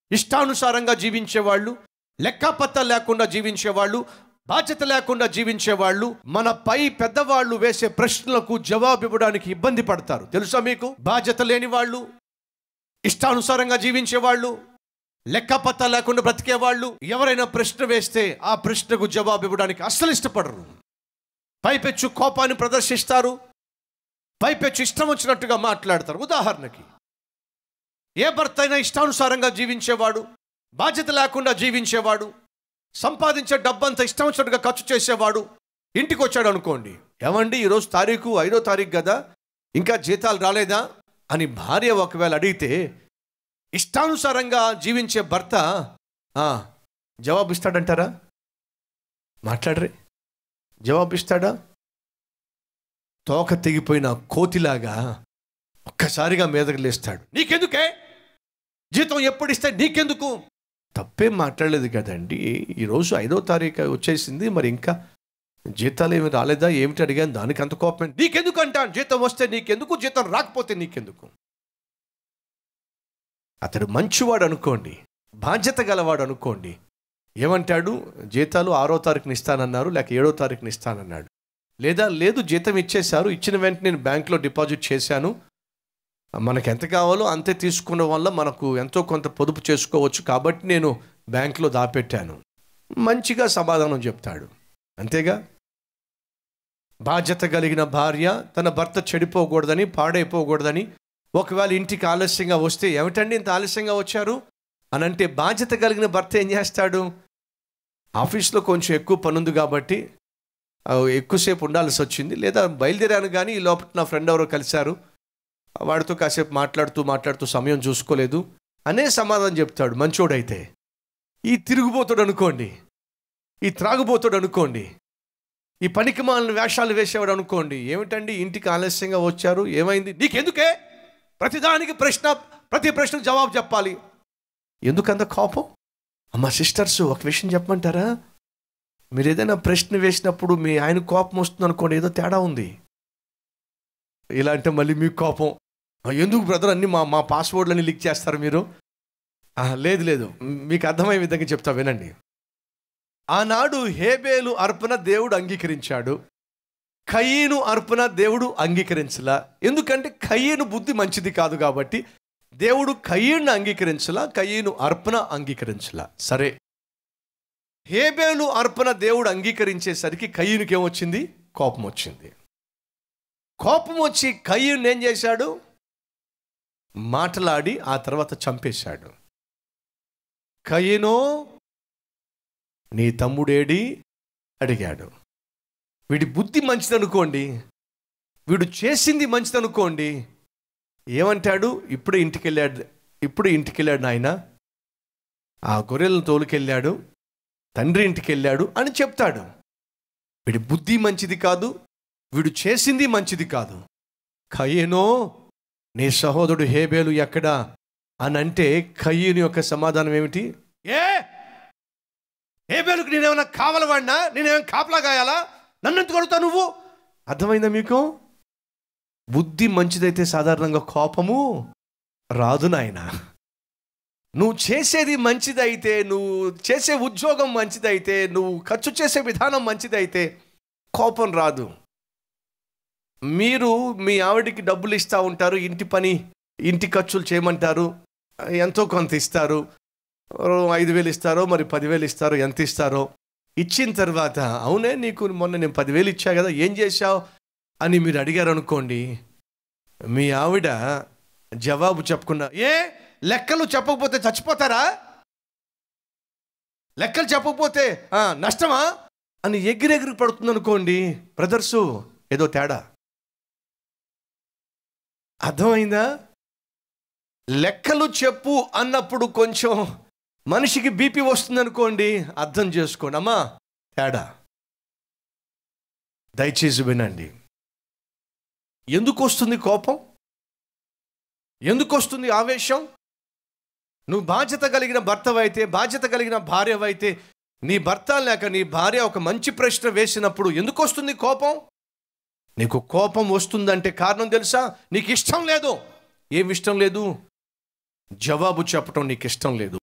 ఇష్టానుసారంగా జీవించేవాళ్ళు లెక్కపత్త లేకుండా జీవించేవాళ్ళు బాధ్యత లేకుండా జీవించేవాళ్ళు మన పై పెద్దవాళ్ళు వేసే ప్రశ్నలకు జవాబు ఇవ్వడానికి ఇబ్బంది పడతారు తెలుసా మీకు బాధ్యత లేని వాళ్ళు ఇష్టానుసారంగా జీవించేవాళ్ళు లెక్కపత్త లేకుండా బ్రతికేవాళ్ళు ఎవరైనా ప్రశ్న వేస్తే ఆ ప్రశ్నకు జవాబు ఇవ్వడానికి అస్సలు ఇష్టపడరు పైపెచ్చు కోపాన్ని ప్రదర్శిస్తారు పైపెచ్చు ఇష్టం వచ్చినట్టుగా మాట్లాడతారు ఉదాహరణకి ఏ భర్త అయినా ఇష్టానుసారంగా జీవించేవాడు బాధ్యత లేకుండా జీవించేవాడు సంపాదించే డబ్బంతా ఇష్టం వచ్చినట్టుగా ఖర్చు చేసేవాడు ఇంటికి వచ్చాడు అనుకోండి ఏమండి ఈరోజు తారీఖు ఐదో తారీఖు కదా ఇంకా జీతాలు రాలేదా అని భార్య ఒకవేళ అడిగితే ఇష్టానుసారంగా జీవించే భర్త "ఆ, జవాబు ఇస్తాడంటారా మాట్లాడరే జవాబు ఇస్తాడా తోక తెగిపోయిన కోతిలాగా ఒక్కసారిగా మీదకి లేస్తాడు నీకెందుకే జీతం ఎప్పుడు ఇస్తే నీకెందుకు తప్పేం మాట్లాడలేదు కదండి ఈరోజు ఐదో తారీఖు వచ్చేసింది మరి ఇంకా జీతాలు ఏమి రాలేదా ఏమిటి అడిగాను దానికి అంత కోపం నీకెందుకు అంటాను జీతం వస్తే నీకెందుకు జీతం రాకపోతే నీకెందుకు అతడు మంచివాడు అనుకోండి బాధ్యత గలవాడు అనుకోండి ఏమంటాడు జీతాలు ఆరో తారీఖుని ఇస్తానన్నారు లేక ఏడో తారీఖుని ఇస్తానన్నాడు లేదా లేదు జీతం ఇచ్చేశారు ఇచ్చిన వెంటనే నేను బ్యాంక్లో డిపాజిట్ చేశాను మనకు ఎంత కావాలో అంతే తీసుకున్న వల్ల మనకు ఎంతో కొంత పొదుపు చేసుకోవచ్చు కాబట్టి నేను బ్యాంకులో దాపెట్టాను మంచిగా సమాధానం చెప్తాడు అంతేగా బాధ్యత కలిగిన భార్య తన భర్త చెడిపోకూడదని పాడైపోకూడదని ఒకవేళ ఇంటికి ఆలస్యంగా వస్తే ఏమిటండి ఇంత ఆలస్యంగా వచ్చారు అని అంటే బాధ్యత కలిగిన భర్త ఏం చేస్తాడు ఆఫీస్లో కొంచెం ఎక్కువ పని ఉంది కాబట్టి ఆ, ఎక్కువసేపు ఉండాల్సి వచ్చింది లేదా బయలుదేరాను కానీ ఈ లోపల నా ఫ్రెండ్ ఎవరో కలిశారు వాడితో కాసేపు మాట్లాడుతూ మాట్లాడుతూ సమయం చూసుకోలేదు అనే సమాధానం చెప్తాడు మంచోడైతే ఈ తిరుగుబోతుడు అనుకోండి ఈ త్రాగుబోతుడు అనుకోండి ఈ పనికి మాలిన వేషాలు వేసేవాడు అనుకోండి ఏమిటండి ఇంటికి ఆలస్యంగా వచ్చారు ఏమైంది నీకెందుకే ప్రతిదానికి ప్రశ్న ప్రతి ప్రశ్నకు జవాబు చెప్పాలి ఎందుకంత కోపం అమ్మ సిస్టర్స్ ఒక విషయం చెప్పమంటారా మీరు ఏదైనా ప్రశ్న వేసినప్పుడు మీ ఆయన కోపం వస్తుంది అనుకోండి ఏదో తేడా ఉంది ఇలా అంటే మళ్ళీ మీకు కోపం "ఆ, ఎందుకు బ్రదర్ అన్ని మా మా పాస్వర్డ్లన్నీ లీక్ చేస్తారు మీరు "ఆ, లేదు లేదు మీకు అర్థమయ్యే విధంగా చెప్తా వినండి ఆనాడు హేబేలు అర్పణ దేవుడు అంగీకరించాడు కయ్యను అర్పణ దేవుడు అంగీకరించలా ఎందుకంటే కయ్యను బుద్ధి మంచిది కాదు కాబట్టి దేవుడు కయ్యను అంగీకరించలా కయ్యను అర్పణ అంగీకరించలా సరే హేబేలు అర్పణ దేవుడు అంగీకరించేసరికి కయ్యనుకి ఏమొచ్చింది కోపం వచ్చింది కోపం వచ్చి కయ్యూని ఏం చేశాడు మాటలాడి ఆ తర్వాత చంపేశాడు కయ్యనో నీ తమ్ముడేడి అడిగాడు వీడి బుద్ధి మంచిదనుకోండి వీడు చేసింది మంచిదనుకోండి ఏమంటాడు ఇప్పుడు ఇంటికి వెళ్ళాడు ఇప్పుడు ఇంటికి వెళ్ళాడు నాయన ఆ గొర్రెలను తోలుకెళ్ళాడు తండ్రి ఇంటికి వెళ్ళాడు అని చెప్తాడు వీడి బుద్ధి మంచిది కాదు వీడు చేసింది మంచిది కాదు కయ్యేనో నీ సహోదరుడు హేబేలు ఎక్కడా అని అంటే కయ్యూని యొక్క సమాధానం ఏమిటి ఏ హేబేలుకు నేనేమన్నా కావాలవాడినా నేనేమైనా కాపలా గాయాలా నన్ను ఎందుకు అడుగుతావు నువ్వు అర్థమైందా మీకు బుద్ధి మంచిదైతే సాధారణంగా కోపము రాదు నాయనా నువ్వు చేసేది మంచిదైతే నువ్వు చేసే ఉద్యోగం మంచిదైతే నువ్వు ఖర్చు చేసే విధానం మంచిదైతే కోపం రాదు మీరు మీ ఆవిడికి డబ్బులు ఇస్తూ ఉంటారు ఇంటి పని ఇంటి ఖర్చులు చేయమంటారు ఎంతో కొంత ఇస్తారు ఓ ఐదు వేలు ఇస్తారో మరి పదివేలు ఇస్తారో ఎంత ఇస్తారో ఇచ్చిన తర్వాత అవునే నీకు మొన్న నేను పదివేలు ఇచ్చా కదా ఏం చేశావు అని మీరు అడిగారు అనుకోండి మీ ఆవిడ జవాబు చెప్పకుండా ఏ లెక్కలు చెప్పకపోతే చచ్చిపోతారా లెక్కలు చెప్పకపోతే "ఆ, నష్టమా అని ఎగిరెగిరి పడుతుంది అనుకోండి బ్రదర్సు ఏదో తేడా అర్థమైందా లెక్కలు చెప్పు అన్నప్పుడు కొంచెం మనిషికి బీపీ వస్తుంది అనుకోండి అర్థం చేసుకోండి అమ్మా తేడా దయచేసి వినండి ఎందుకు వస్తుంది కోపం ఎందుకు వస్తుంది ఆవేశం నువ్వు బాధ్యత కలిగిన భర్తవైతే బాధ్యత కలిగిన భార్యవైతే నీ భర్త లేక నీ భార్య ఒక మంచి ప్రశ్న వేసినప్పుడు ఎందుకు వస్తుంది కోపం నీకు కోపం వస్తుందంటే కారణం తెలుసా నీకు ఇష్టం లేదు ఏమి ఇష్టం లేదు జవాబు చెప్పటం నీకు ఇష్టం లేదు